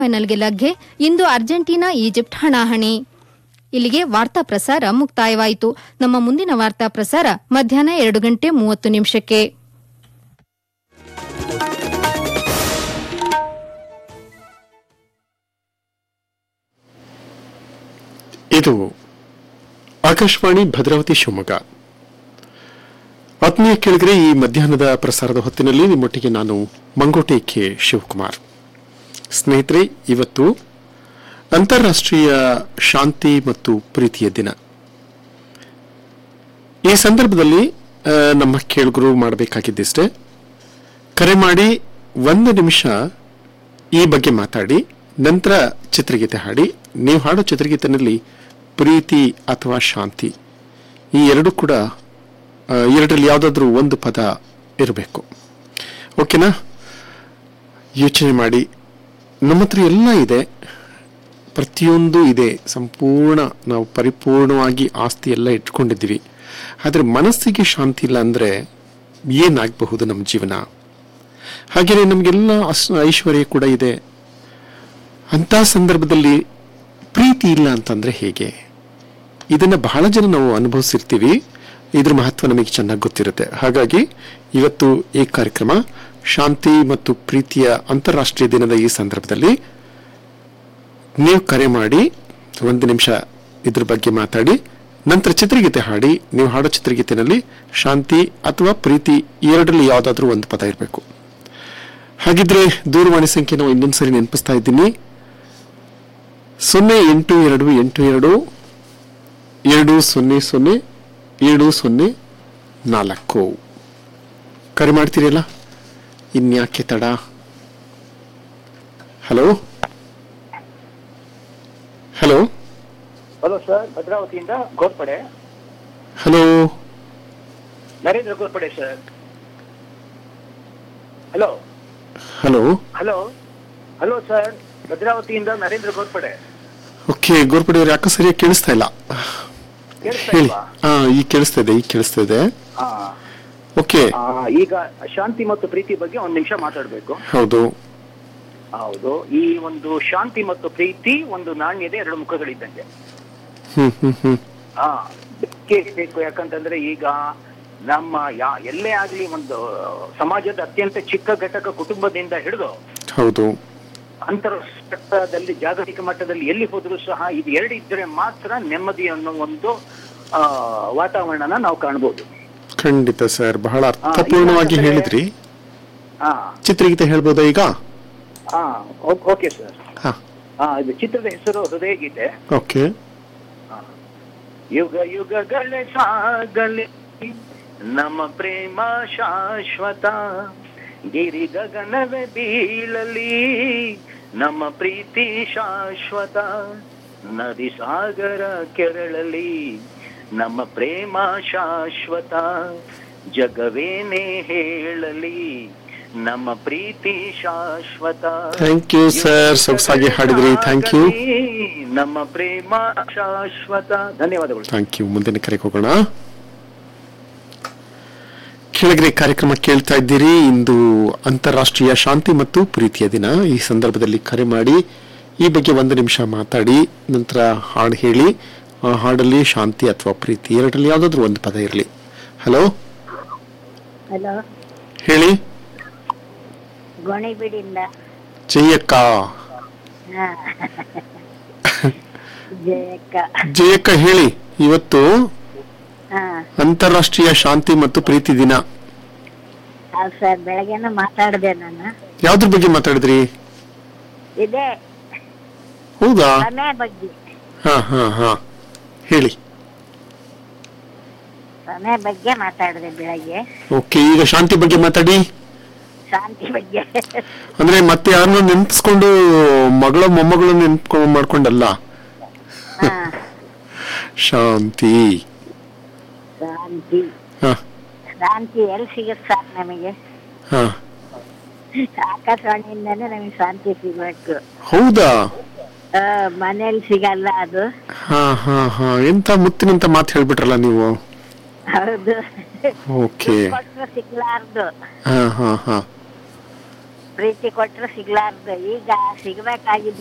ಫೈನಲ್ಗೆ ಲಗ್ಗೆ ಇಂದು Argentina Egypt ಹಣಾಹಣಿ ಇಲ್ಲಿಗೆ ವಾರ್ತಾ ಪ್ರಸಾರ ಮುಕ್ತಾಯವಾಯಿತು ನಮ್ಮ ಮುಂದಿನ ವಾರ್ತಾ ಪ್ರಸಾರ ಮಧ್ಯಾಹ್ನ ಎರಡು ಗಂಟೆ ಮೂವತ್ತು ನಿಮಿಷಕ್ಕೆ ಇದು ಆಕಾಶವಾಣಿ ಭದ್ರಾವತಿ ಶಿವಮೊಗ್ಗ ಆತ್ಮೀಯ ಕೇಳಿದರೆ ಈ ಮಧ್ಯಾಹ್ನದ ಪ್ರಸಾರದ ಹೊತ್ತಿನಲ್ಲಿ ನಿಮ್ಮೊಟ್ಟಿಗೆ ನಾನು ಮಂಗೋಟೆ ಕೆ ಶಿವಕುಮಾರ್ ಸ್ನೇಹಿತರೆ ಇವತ್ತು ಅಂತಾರಾಷ್ಟ್ರೀಯ ಶಾಂತಿ ಮತ್ತು ಪ್ರೀತಿಯ ದಿನ ಈ ಸಂದರ್ಭದಲ್ಲಿ ಆ, ನಮ್ಮ ಕೇಳುಗರು ಮಾಡಬೇಕಾಗಿದ್ದಿಷ್ಟೇ ಕರೆ ಮಾಡಿ ಒಂದು ನಿಮಿಷ ಈ ಬಗ್ಗೆ ಮಾತಾಡಿ ನಂತರ ಚಿತ್ರಗೀತೆ ಹಾಡಿ ನೀವು ಹಾಡೋ ಚಿತ್ರಗೀತೆನಲ್ಲಿ ಪ್ರೀತಿ ಅಥವಾ ಶಾಂತಿ ಈ ಎರಡು ಕೂಡ ಆ, ಎರಡರಲ್ಲಿ ಯಾವುದಾದ್ರೂ ಒಂದು ಪದ ಇರಬೇಕು ಓಕೆನಾ ಯೋಚನೆ ಮಾಡಿ ನಮ್ಮ ಹತ್ರ ಎಲ್ಲ ಇದೆ ಪ್ರತಿಯೊಂದು ಇದೆ ಸಂಪೂರ್ಣ ನಾವು ಪರಿಪೂರ್ಣವಾಗಿ ಆಸ್ತಿ ಎಲ್ಲ ಇಟ್ಕೊಂಡಿದ್ದೀವಿ ಆದರೆ ಮನಸ್ಸಿಗೆ ಶಾಂತಿ ಇಲ್ಲ ಅಂದರೆ ಏನಾಗಬಹುದು ನಮ್ಮ ಜೀವನ ಹಾಗೆಯೇ ನಮಗೆಲ್ಲ ಅಸ್- ಐಶ್ವರ್ಯ ಕೂಡ ಇದೆ ಅಂತ ಸಂದರ್ಭದಲ್ಲಿ ಪ್ರೀತಿ ಇಲ್ಲ ಅಂತಂದ್ರೆ ಹೇಗೆ ಇದನ್ನ ಬಹಳ ಜನ ನಾವು ಅನುಭವಿಸಿರ್ತೀವಿ ಇದ್ರ ಮಹತ್ವ ನಮಗೆ ಚೆನ್ನಾಗಿ ಗೊತ್ತಿರುತ್ತೆ ಹಾಗಾಗಿ ಇವತ್ತು ಈ ಕಾರ್ಯಕ್ರಮ ಶಾಂತಿ ಮತ್ತು ಪ್ರೀತಿಯ ಅಂತಾರಾಷ್ಟ್ರೀಯ ದಿನದ ಈ ಸಂದರ್ಭದಲ್ಲಿ ನೀವು ಕರೆ ಮಾಡಿ ಒಂದು ನಿಮಿಷ ಇದ್ರ ಬಗ್ಗೆ ಮಾತಾಡಿ ನಂತರ ಚಿತ್ರಗೀತೆ ಹಾಡಿ ನೀವು ಹಾಡೋ ಚಿತ್ರಗೀತೆನಲ್ಲಿ ಶಾಂತಿ ಅಥವಾ ಪ್ರೀತಿ ಎರಡರಲ್ಲಿ ಯಾವುದಾದ್ರೂ ಒಂದು ಪದ ಇರಬೇಕು ಹಾಗಿದ್ರೆ ದೂರವಾಣಿ ಸಂಖ್ಯೆ ನಾವು ಇನ್ನೊಂದು ಸರಿ ನೆನಪಿಸ್ತಾ ಇದ್ದೀನಿ ಸೊನ್ನೆ ಎಂಟು ಎರಡು ಎಂಟು ಎರಡು ಎರಡು ಸೊನ್ನೆ ಸೊನ್ನೆ ಏಳು ಸೊನ್ನೆ ನಾಲ್ಕು ಕರೆ ಮಾಡ್ತೀರಲ್ಲ ಇನ್ಯಾಕೆ ತಡ ಹಲೋ ಹಲೋ ಹಲೋ ಸರ್ ಭದ್ರಾವತಿಯಿಂದ Ghorpade hello Narendra Ghorpade sir hello hello hello hello sir ಭದ್ರಾವತಿಯಿಂದ ನರೇಂದ್ರ ಗೋರ್ಪಡೆ ಓಕೆ ಗೋರ್ಪಡಿ ಅವ್ರು ಯಾಕೆ ಸರಿಯಾಗಿ ಕೇಳಿಸ್ತಾ ಇಲ್ಲ ಕೇಳಿಸ್ತಾ ಹೇಳಿ ಇಲ್ವಾ? ಹಾ ಈಗ ಕೇಳಿಸ್ತಾ ಇದೆ ಈಗ ಕೇಳಿಸ್ತಾ ಇದೆ ಆ, ಓಕೆ ಆ, ಈಗ ಶಾಂತಿ ಮತ್ತು ಪ್ರೀತಿ ಬಗ್ಗೆ ಒಂದ್ ನಿಮಿಷ ಮಾತಾಡ್ಬೇಕು ಹೌದು ಹೌದು ಈ ಒಂದು ಶಾಂತಿ ಮತ್ತು ಪ್ರೀತಿ ಒಂದು ನಾಣ್ಯದ ಎರಡು ಮುಖಗಳಿದ್ದಂಗೆ ಹ್ಮ್ ಹ್ಮ್ ಹ್ಮ್ ಹಾ ಬೇಕೇ ಬೇಕು ಯಾಕಂತಂದ್ರೆ ಈಗ ನಮ್ಮ ಯಾ ಎಲ್ಲೇ ಆಗ್ಲಿ ಒಂದು ಸಮಾಜದ ಅತ್ಯಂತ ಚಿಕ್ಕ ಘಟಕ ಕುಟುಂಬದಿಂದ ಹಿಡಿದು ಹೌದು ಅಂತರ್ಮಟ್ಟದಲ್ಲಿ ಜಾಗತಿಕ ಮಟ್ಟದಲ್ಲಿ ಎಲ್ಲಿ ಹೋದ್ರೂ ಸಹ ಇದು ಎರಡು ಇದ್ರೆ ಮಾತ್ರ ನೆಮ್ಮದಿ ಅನ್ನೋ ಒಂದು ಆ, ವಾತಾವರಣನ ನಾವು ಕಾಣ್ಬೋದು ಖಂಡಿತ ಸರ್ ಬಹಳ ಹಾ, ಅರ್ಥಪೂರ್ಣವಾಗಿ ಇಲ್ಲ ಅಂದ್ರೆ- ಹೇಳಿದ್ರಿ ಹಾ ಚಿತ್ರಗೀತೆ ಹೇಳ್ಬೋದಾ ಈಗ ಹಾ ಓಕೆ ಸರ್ ಹಾ ಹಾ ಇದು ಚಿತ್ರದ ಹೆಸರು ಹೃದಯ ಗೀತೆ ಓಕೆ ಯುಗ ಯುಗಗಳ ಸಾಗಲಿ ನಮ್ಮ ಪ್ರೇಮ ಶಾಶ್ವತ ಗಿರಿ ಗಗನವೇ ಬೀಳಲಿ ನಮ್ಮ ಪ್ರೀತಿ ಶಾಶ್ವತ ನದಿ ಸಾಗರ ಕೆರಳಲಿ ನಮ್ಮ ಪ್ರೇಮ ಶಾಶ್ವತ ಜಗವೇನೇ ಹೇಳಲಿ ನಮ್ಮ ಪ್ರೀತಿ ಶಾಶ್ವತ ಥ್ಯಾಂಕ್ ಯು ಸರ್ ಸೊಗಸಾಗಿ ಹಾಡಿದ್ರಿ ಥ್ಯಾಂಕ್ ಯು ನಮ್ಮ ಪ್ರೇಮ ಶಾಶ್ವತ ಧನ್ಯವಾದಗಳು ಥ್ಯಾಂಕ್ ಯು ಮುಂದಿನ ಕರೆಗೆ ಹೋಗೋಣ ಕೆಳಗಡೆ ಕಾರ್ಯಕ್ರಮ ಕೇಳ್ತಾ ಇದ್ದೀರಿ ಇಂದು ಅಂತಾರಾಷ್ಟ್ರೀಯ ಶಾಂತಿ ಮತ್ತು ಪ್ರೀತಿಯ ದಿನ ಈ ಸಂದರ್ಭದಲ್ಲಿ ಕರೆ ಮಾಡಿ ಈ ಬಗ್ಗೆ ಒಂದು ನಿಮಿಷ ಮಾತಾಡಿ ನಂತರ ಹಾಡು ಹೇಳಿ ಆ ಹಾಡಲ್ಲಿ ಶಾಂತಿ ಅಥವಾ ಪ್ರೀತಿ ಎರಡರಲ್ಲಿ ಯಾವುದಾದ್ರೂ ಒಂದು ಪದ ಇರಲಿ ಹಲೋ ಹಲೋ ಹೇಳಿ ಗೋಣಿಬೀಡಿಂದ ಜಯಕ್ಕ ಹಾ ಜಯಕ್ಕ ಜಯಕ್ಕ ಹೇಳಿ ಇವತ್ತು ಹಾ ಅಂತಾರಾಷ್ಟ್ರೀಯ ಶಾಂತಿ ಮತ್ತು ಪ್ರೀತಿ ದಿನ ಹೌದು ಸರ್ ಬೆಳಗ್ಗೆನ ಮಾತಾಡಿದೆ ನಾನು ಯಾವ್ದ್ರ ಬಗ್ಗೆ ಮಾತಾಡಿದ್ರಿ ಇದೇ ಹೌದಾ ಸಮಯ ಬಗ್ಗೆ ಹಾ ಹಾ ಹಾ ಹೇಳಿ ಸಮಯ ಬಗ್ಗೆ ಮಾತಾಡಿದೆ ಬೆಳಗ್ಗೆ ಓಕೆ ಈಗ ಶಾಂತಿ ಬಗ್ಗೆ ಮಾತಾಡಿ ಶಾಂತಿ ಬಗ್ಗೆ ಅಂದ್ರೆ ಮತ್ತೆ ಯಾರನ್ನ ನೆನ್ಪಿಸ್ಕೊಂಡು ಮಗಳ ಮೊಮ್ಮಗಳು ನೆನ್ಪ್ಕೊಂಡು ಮಾಡ್ಕೊಂಡಲ್ಲ ಹಾ ಶಾಂತಿ ಶಾಂತಿ ಹಾ ಶಾಂತಿ ಎಲ್ಲಿ ಸಿಗುತ್ತೆ ಸರ್ ನಮಗೆ ಹಾ ಆಕಾಶವಾಣಿಯಿಂದಾನೇ ನಮಗೆ ಶಾಂತಿ ಸಿಗ್ಬೇಕು ಹೌದಾ ಆ, ಮನೇಲಿ ಸಿಗಲ್ಲ ಅದು ಹಾ ಹಾ ಹಾ ಎಂತ ಮುತ್ತಿನಂತ ಮಾತು ಹೇಳ್ಬಿಟ್ರಲ್ಲ ನೀವು ಹೌದು ಓಕೆ ಕೊಟ್ರು ಸಿಗ್ಲಾರ್ದು ಹಾ ಹಾ ಹಾ ಪ್ರೀತಿ ಕೊಟ್ರೆ ಸಿಗ್ಲಾರ್ದು ಈಗ ಸಿಗ್ಬೇಕಾಗಿದ್ದು